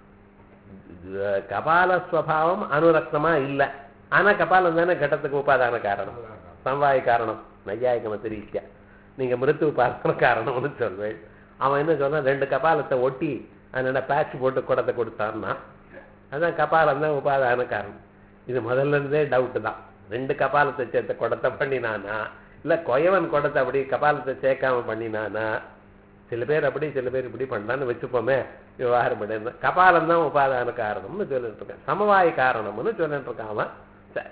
கபாலஸ்வபாவம் அனுரக்தமா இல்லை ஆனா கபாலம் தானே கட்டத்துக்கு உபாதான காரணம் சம்வாய காரணம் நையாயிகம தெரிவிக்க நீங்க மிருத்து உபாதான காரணம்னு சொல்வேன் அவன் என்ன சொன்னான் ரெண்டு கபாலத்தை ஒட்டி அதனால பேட்ச் போட்டு குடத்தை கொடுத்தான்னா அதான் கபாலம் தான் உபாதான காரணம் இது முதல்ல இருந்தே டவுட் தான் ரெண்டு கபாலத்தை சேர்த்த குடத்தை பண்ணினானா இல்ல கொயவன் குடத்தை அப்படி கபாலத்தை சேர்க்காம பண்ணினானா சில பேர் அப்படி சில பேர் இப்படி பண்ணான்னு வச்சுப்போமே விவகாரம் பண்ணி கபாலம் தான் உபாதான காரணம்னு சொல்லிட்டு இருக்கேன் சமவாய காரணம்னு சொல்லிட்டு இருக்கான் அவன் சரி.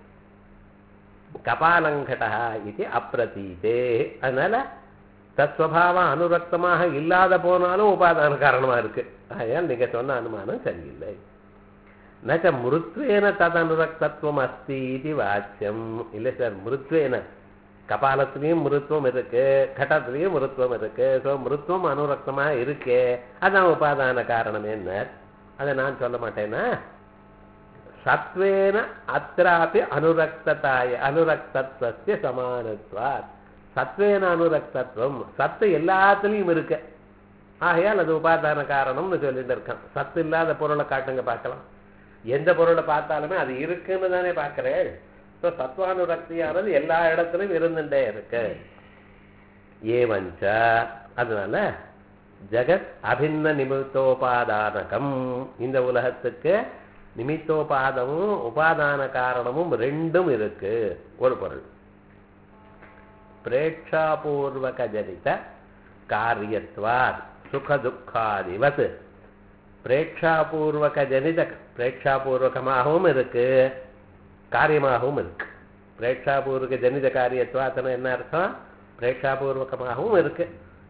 கபாலங்கடா இது அப்பிரதீதே அதனால தத்ஸ்வபாவம் அனுரக்தமாக இல்லாத போனாலும் உபாதான காரணமா இருக்கு ஆகையால் நீங்க சொன்ன அனுமானம் சரியில்லை நச்ச மிருத்வேன ததனுரக்தத்துவம் அஸ்தி இது வாச்சியம் இல்லை சார் மிருத்வேன கபாலத்திலையும் மிருத்துவம் இருக்கு கட்டத்திலையும் மிருத்துவம் இருக்கு ஸோ மிருத்துவம் அனுரக்தமா இருக்கே அதான் உபாதான காரணம் என்ன அதை நான் சொல்ல மாட்டேன்னா சத்வேன அத்திராப்பி அனுரக்ததாய அனுரக்தத்வஸ்ய சமானத்வாத் சத்வேன அனுரக்தத்துவம் சத்து எல்லாத்துலேயும் இருக்கு ஆகையால் அது உபாதான காரணம்னு சொல்லிட்டு இருக்கான் சத்து இல்லாத பொருளை காட்டுங்க பார்க்கலாம் எந்த பொருளை பார்த்தாலுமே அது இருக்குன்னு தானே பார்க்கிறேன் ஸோ சத்வானுரக்தியானது எல்லா இடத்துலையும் இருந்துட்டே இருக்கு ஏவஞ்ச அதனால ஜெகத் அபின்ன நிமித்தோபாதானகம் இந்த உலகத்துக்கு நிமித்தோபாதமும் உபாதான காரணமும் ரெண்டும் இருக்கு ஒரு பொருள் பிரேட்சாபூர்வக ஜனித காரியத்வாத் சுகதுக்காதிவத் பிரேட்சாபூர்வக ஜனித பிரேட்சாபூர்வகமாகவும் இருக்கு காரியமாகவும் இருக்கு பிரேட்சாபூர்வக ஜனித காரியத்துவாத்தனை என்ன அர்த்தம் பிரேட்சாபூர்வகமாகவும் இருக்கு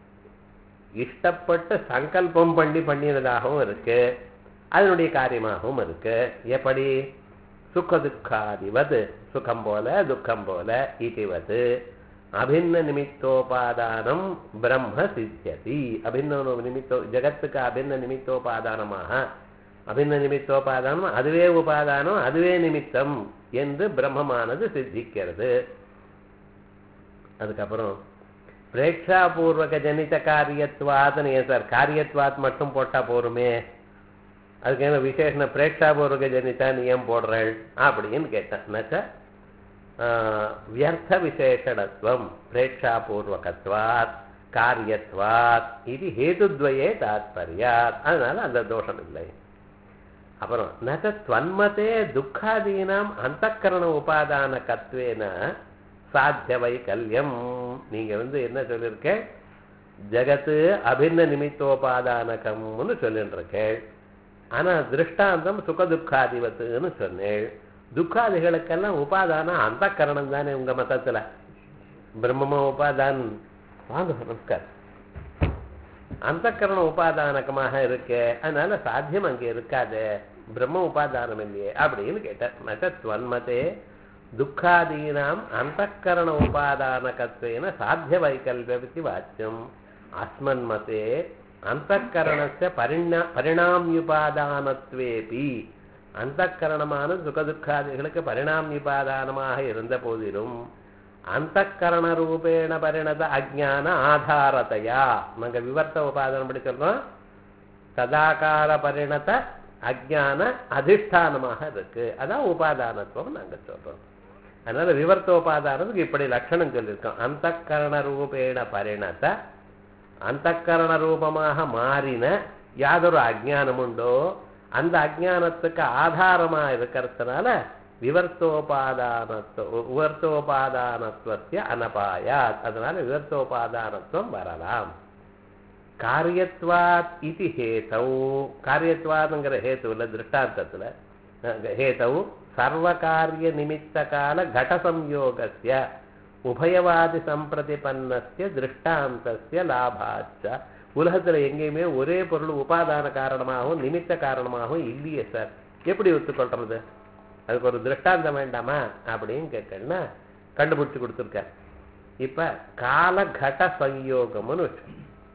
இஷ்டப்பட்டு சங்கல்பம் பண்ணி பண்ணினதாகவும் இருக்கு அதனுடைய காரியமாகவும் இருக்கு எப்படி சுக துக்காதிவது சுகம் போல துக்கம் போல இதுவது அபின்ன நிமித்தோபாதானம் பிரம்ம சித்தியதி அபின்ன நிமித்தோ ஜகத்துக்கு அபின்ன நிமித்தோபாதானமாக அபின்ன நிமித்தோபாதானம் அதுவே உபாதானம் அதுவே நிமித்தம் என்று பிரம்மமானது சித்திக்கிறது அதுக்கப்புறம் பிரேட்சாபூர்வக ஜனித காரியத்வாத்னு ஏன் சார் காரியத்வாத் மட்டும் போட்டா போருமே அதுக்கு என்ன விசேஷன பிரேட்சாபூர்வக ஜனிதா நீ ஏன் போடுறாள் அப்படின்னு கேட்டேன்னாக்கா வியர்த்த விசேஷணத்துவம் பிரேட்சாபூர்வகத்வாத் காரியத்வாத் இது ஹேதுத்வயே தாத்பரியாத் அதனால அந்த தோஷம் இல்லை அப்புறம் நக துவன்மதே துக்காதீனாம் அந்தக்கரண உபாதான கத்வேன சாத்திய வைக்கல்யம் நீங்க வந்து என்ன சொல்லியிருக்க ஜகத்து அபின்ன நிமித்தோபாதானகம்னு சொல்லிட்டு இருக்கேள் ஆனா திருஷ்டாந்தம் சுக துக்காதிபத்துன்னு சொன்னேள் துக்காதிகளுக்கெல்லாம் உபாதானம் அந்த கரணம் தானே உங்க மதத்துல பிரம்மமா உபாதான் வாங்க நமஸ்கார் அந்த கரண உபாதானகமாக இருக்கு அதனால சாத்தியம் அங்கே இருக்காது பிரம்ம உபாதானம் இல்லையே அப்படின்னு கேட்டார் நகத்வன்மதே துக்காதீனாம் அந்தக்கரண உபாதானகத்வேன சாத்திய வைக்கல்யவதி வாச்சியம் அஸ்மன் மதே அந்தக்கரணஸ்ய பரிணா பரிணாமியுபாதானத்வேபி அந்தக்கரணமான சுகதுக்காதிகளுக்கு பரிணாமியுபாதானமாக இருந்த போதிலும் அந்தக்கரண ரூபேண பரிணத அஜான ஆதாரத்தையா நாங்க விவர்த்த உபாதானம் படி சொல்றோம் சதாகார பரிணத அஜான அதிஷ்டானமாக இருக்கு அதான் உபாதானத்துவம் நாங்க சொல்றோம் அதனால விவர்த்தோபாதானத்துக்கு இப்படி லட்சணம் சொல்லியிருக்கோம் அந்தக்கரண ரூபேண பரிணத அந்தக்கரண ரூபமாக மாறின யாதொரு அஜானம் உண்டோ அந்த அஜானத்துக்கு ஆதாரமா இருக்கிறதுனால விவர்த்தோபாதானத்துவ விவர்த்தோபாதானத்துவத்திய அனபாயாத் அதனால விவர்த்தோபாதானத்துவம் வரலாம் காரியத்வாத் இது ஹேதௌ காரியத்வாதுங்கிற ஹேத்துவில் திருஷ்டாந்தத்தில் ஹேதௌ சர்வகாரிய நிமித்த கால கட சம்யோகஸ்ய உபயவாதி சம்பிரதிபன்னஸ்ய திருஷ்டாந்தஸ்ய லாபாச்ச உலகத்துல எங்கேயுமே ஒரே பொருள் உபாதான காரணமாகவும் நிமித்த காரணமாகவும் இல்லையே சார் எப்படி ஒத்துக்கொள்றது அதுக்கு ஒரு திருஷ்டாந்தம் வேண்டாமா அப்படின்னு கேட்டேன்னா கண்டுபிடிச்சு கொடுத்துருக்கார் இப்ப கால கட சம்யோகம்னு வச்சு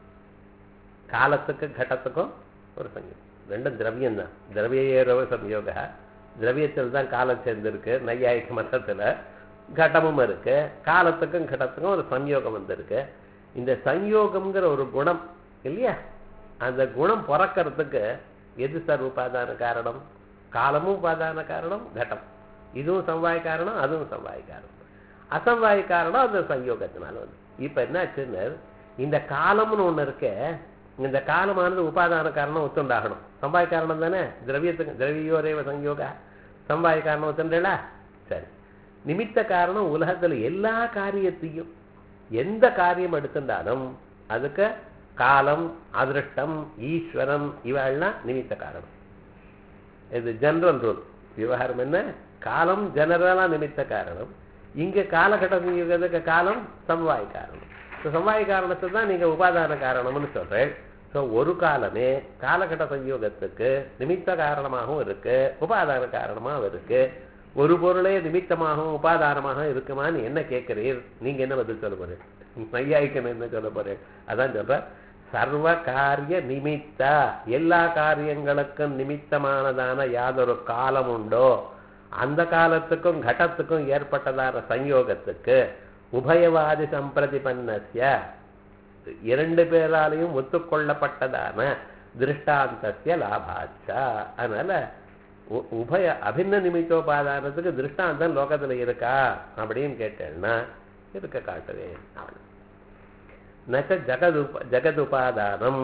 காலத்துக்கு கடத்துக்கும் ஒரு சங்கீதம் ரெண்டும் திரவியம் தான் திரவியரவ சம்யோக திரவியத்தில் தான் காலம் சேர்ந்திருக்கு நையாயிக்க மதத்தில் கடமும் இருக்கு காலத்துக்கும் கடத்துக்கும் ஒரு சம்யோகம் வந்திருக்கு இந்த சம்யோகம்ங்கிற ஒரு குணம் இல்லையா அந்த குணம் பிறக்கிறதுக்கு எது சார் உபாதான காரணம் காலமும் உபாதான காரணம் கட்டம் இதுவும் சம்வாய காரணம் அதுவும் சம்வாய காரணம் அசம்வாய காரணம் அந்த சம்யோகத்தினால வந்து இப்ப என்னாச்சுன்னு இந்த காலம்னு ஒண்ணு இருக்கு இந்த காலமானது உபாதான காரணம் ஒத்துண்டாகணும் சம்பாய காரணம் தானே திரவியத்துக்கு திரவியோரேவ சங்கயோக சம்பாய காரணம் ஒத்துண்டா சரி நிமித்த காரணம் உலகத்துல எல்லா காரியத்தையும் எந்த காரியம் எடுத்துட்டாலும் அதுக்கு காலம் அதிருஷ்டம் ஈஸ்வரம் இவெல்லாம் நிமித்த காரணம் இது ஜெனரல் ரூல் விவகாரம் என்ன காலம் ஜெனரலா நிமித்த காரணம் இங்க காலகட்டம் காலம் சம்வாய காரணம் சம்வாய காரணத்தை தான் நீங்க உபாதான காரணம்னு சொல்றேன் ஸோ ஒரு காலமே காலகட்ட சம்யோகத்துக்கு நிமித்த காரணமாகவும் இருக்கு உபாதான காரணமாகவும் இருக்கு ஒரு பொருளே நிமித்தமாகவும் உபாதானமாக இருக்குமான்னு என்ன கேட்கிறீர் நீங்க என்ன பதில் சொல்ல போறீங்க நையாய்க்கணும் என்ன சொல்ல போறேன் அதான் சொல்ற சர்வ காரிய நிமித்த எல்லா காரியங்களுக்கும் நிமித்தமானதான யாதொரு காலம் உண்டோ அந்த காலத்துக்கும் கடத்துக்கும் ஏற்பட்டதான சங்கயோகத்துக்கு உபயவாதி சம்பிரதிபன்னசிய இரண்டு பேராலையும் ஒத்துக்கொள்ளப்பட்டதான திருஷ்டாந்தசிய லாபாச்சா அதனால உபய அபின்ன நிமித்தோபாதானத்துக்கு திருஷ்டாந்தம் லோகத்துல இருக்கா அப்படின்னு கேட்டேன்னா இருக்க காட்டுவேன் அவன் நச்ச ஜகது ஜகதுபாதானம்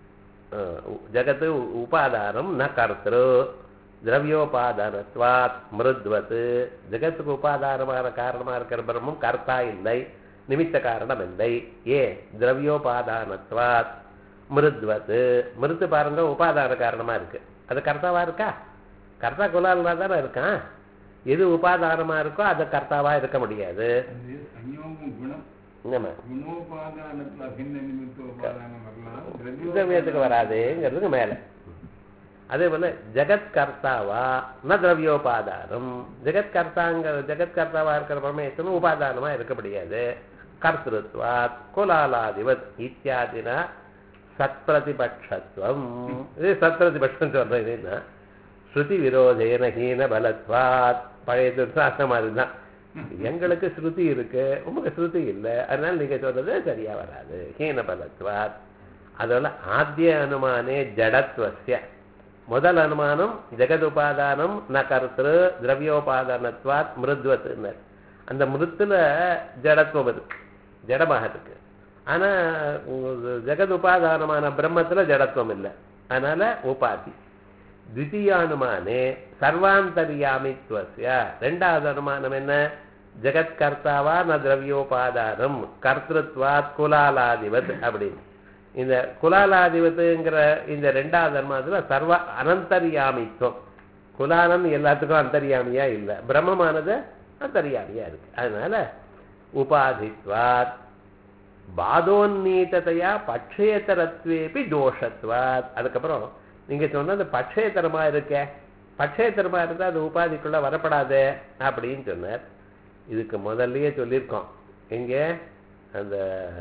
ஜகத்து உபாதானம் ந கர்த்திரு திரவியோபாதானத்வாத் மிருத்வத் ஜெகத்துக்கு உபாதானமான காரணமா இருக்கிற பிரம்மம் கர்த்தா இல்லை நிமித்த காரணம் இல்லை ஏ திரவியோபாதானத்வாத் மிருத்வத் மிருத்து பாருங்க உபாதான காரணமா இருக்கு அது கர்த்தாவா இருக்கா கர்த்தா குலாலனா தானே இருக்கான் எது உபாதானமா இருக்கோ அது கர்த்தாவா இருக்க முடியாது அது சஞ்யோகம் குணம் என்னம்மா குணோபாதானத்துல அபின்ன நிமித்த உபாதானம் வரலாம் திரவியத்துக்கு வராதுங்கிறதுக்கு மேல அதே போல ஜெகத் கர்த்தாவா ந திரவியோபாதானம் ஜெகத் கர்த்தாங்கிற ஜெகத் கர்த்தாவா இருக்கிற பரமேஸ்வரன் உபாதானமா இருக்க முடியாது கர்த்திருத்வாத் குலாலாதிவத் இத்தியாதினா சத்பிரதிபட்சத்துவம் இது சத்பிரதிபட்சம் சொல்றது இது என்ன ஸ்ருதி விரோதேன ஹீன பலத்வாத் பழைய துர்சாசன மாதிரி தான் எங்களுக்கு ஸ்ருதி இருக்கு உங்களுக்கு ஸ்ருதி இல்லை அதனால நீங்க சொல்றது சரியா வராது ஹீன பலத்வாத் அதோட ஆத்திய அனுமானே ஜடத்வசிய முதல் அனுமானம் ஜெகதுபாதானம் ந கருத்திரு திரவியோபாதானத்வாத் மிருத்வத்துனர் அந்த மிருத்துல ஜடத்துவம் இருக்கு ஜடமாக இருக்கு ஆனா உங்க ஜெகத் உபாதானமான பிரம்மத்துல ஜடத்துவம் இல்லை அதனால உபாதி தித்தியானுமானே சர்வாந்தரியாமித்வசிய ரெண்டாவது அனுமானம் என்ன ஜெகத் கர்த்தாவா ந திரவியோபாதானம் கர்த்திருத்வாத் குலாலாதிபத் அப்படின்னு இந்த குலாலாதிபத்துங்கிற இந்த ரெண்டாவது அனுமானத்துல சர்வ அனந்தரியாமித்துவம் குலாலன் எல்லாத்துக்கும் அந்தரியாமியா இல்லை பிரம்மமானது அந்தரியாமியா இருக்கு அதனால உபாதித்வாத் பாதோன்னீதத்தையா பட்சேதரத்வேபி தோஷத்வாத் அதுக்கப்புறம் நீங்க சொன்னது பட்சேதரமா இருக்க பட்சேதரமா இருந்தா அது உபாதிக்குள்ள வரப்படாதே அப்படின்னு சொன்னார் இதுக்கு முதல்லயே சொல்லியிருக்கோம் எங்க அந்த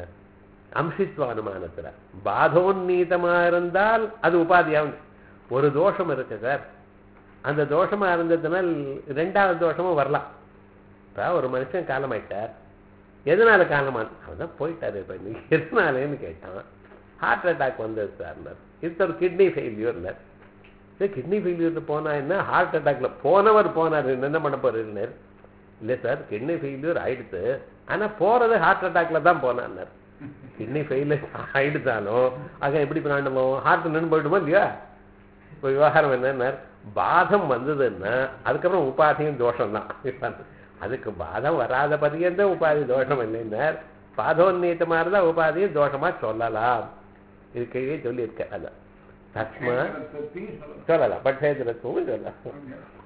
அம்சித்வ அனுமானத்துல பாதோன்னீதமா இருந்தால் அது உபாதியாகும் ஒரு தோஷம் இருக்கு சார் அந்த தோஷமா இருந்ததுனால் ரெண்டாவது தோஷமும் வரலாம் இப்போ ஒரு மனுஷன் காலமாயிட்டார் எதனால காலமான அவன் தான் போயிட்டாரு இப்போ இன்னைக்கு எதனாலேன்னு கேட்டான் ஹார்ட் அட்டாக் வந்தது சார்னார் இது ஒரு கிட்னி ஃபெயில்யூர்னார் சரி கிட்னி ஃபெயில்யூர் போனா என்ன ஹார்ட் அட்டாக்ல போனவர் போனார் என்ன பண்ண போறீங்கன்னார் இல்லை சார் கிட்னி ஃபெயில்யூர் ஆயிடுத்து ஆனா போறது ஹார்ட் அட்டாக்ல தான் போனான்னார் கிட்னி ஃபெயிலியர் ஆயிடுத்தாலும் ஆக எப்படி பிராண்டமோ ஹார்ட் நின்று போயிடுமா இல்லையா இப்போ விவகாரம் என்னன்னா பாதம் வந்ததுன்னா அதுக்கப்புறம் உபாதியும் தோஷம் தான் அதுக்கு பாதம் வராத பரியந்த உபாதி தோஷம் இல்லைன்னா பாதோன்னீட்டமா இருந்தா உபாதியும் தோஷமா சொல்லலாம் இது கீழே சொல்லியிருக்க அதான் தஸ்மா சொல்லலாம் பட்சேதனத்துவம் சொல்லலாம்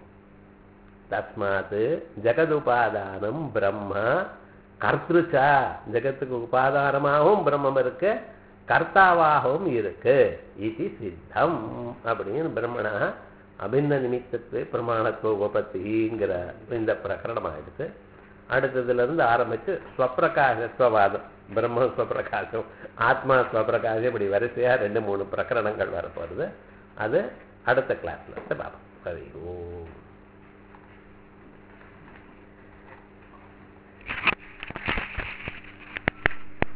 தஸ்மாத் ஜெகதுபாதானம் பிரம்ம கர்த்திருச்சா ஜெகத்துக்கு உபாதானமாகவும் பிரம்மம் இருக்கு கர்த்தாவாகவும் இருக்கு இது சித்தம் அப்படின்னு பிரம்மணா அபிந்த நிமித்தத்து பிரமாணத்துவ உபத்திங்கிற இந்த பிரகரணம் ஆயிடுச்சு அடுத்ததுல இருந்து ஆரம்பிச்சு ஸ்வப்பிரகாசஸ்வவாதம் பிரம்ம ஸ்வப்பிரகாசம் ஆத்மா ஸ்வப்பிரகாசம் இப்படி வரிசையா ரெண்டு மூணு பிரகரணங்கள் வரப்போறது அது அடுத்த கிளாஸ்ல பார்ப்போம் சரி ஓ